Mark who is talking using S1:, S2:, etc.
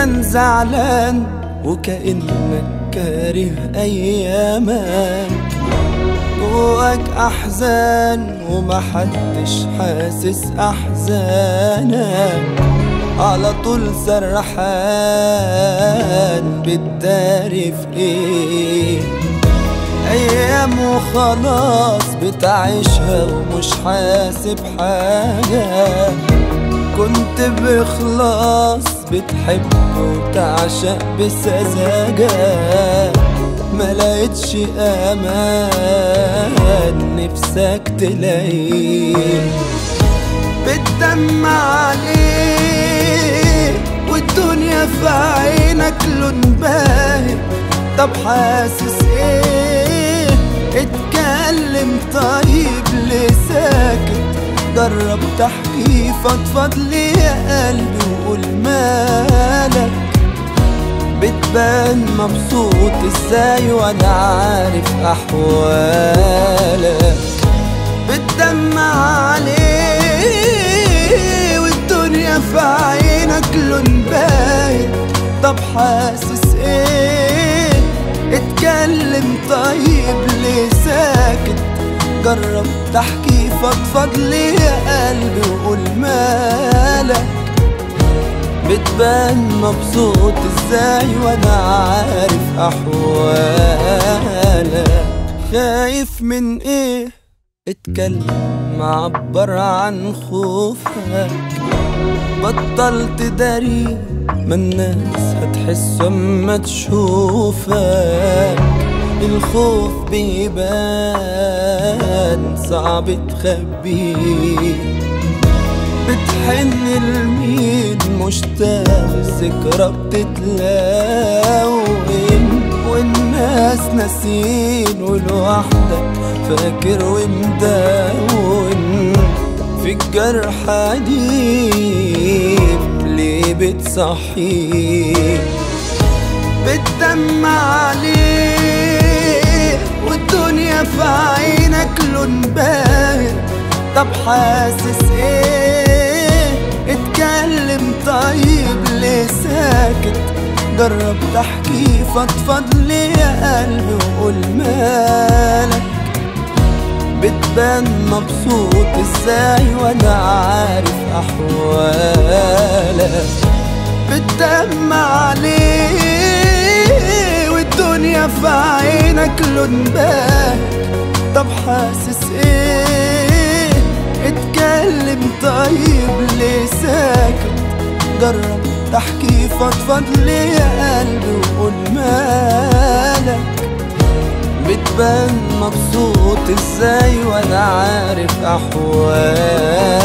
S1: دايما زعلان وكأنك كاره أيامك جواك أحزان ومحدش حاسس أحزانك على طول سرحان بتداري في ايه ايام وخلاص بتعيشها ومش حاسب حاجة كنت بإخلاص بتحب وتعشق بسذاجة ما لقيتش امان نفسك تلاقيه بتدمع عليه والدنيا في عينك لون باهت طب حاسس ايه اتكلم طيب ليه ساكت جرب تحكي فضفض لي يا قلبي وقول مالك بتبان مبسوط ازاي وانا عارف احوالك بتدمع عليه والدنيا في عينك لون باين طب حاسس ايه اتكلم طيب ليه ساكت جرب تحكي فضفض لي يا قلبي وقول مالك بتبان مبسوط ازاي وانا عارف احوالك خايف من ايه اتكلم عبر عن خوفك بطلت داري ما الناس هتحس اما تشوفك الخوف بيبان صعب تخبيه بتحن لمين مشتاق ذكرى بتتلاون والناس ناسين ولوحدك فاكر ومدون في الجرح عديم ليه بتصحيه بتدمع عليه والدنيا في عينك لون باهت طب حاسس ايه اتكلم طيب ليه ساكت جرب تحكي فضفض لي يا قلبي وقول مالك بتبان مبسوط ازاي وانا عارف احوالك بتدمع عليه والدنيا في عينك لون باهت طب حاسس ايه اتكلم طيب ليه ساكت جرب تحكي فضفض لي يا قلبي وقول مالك بتبان مبسوط ازاي وانا عارف احوالك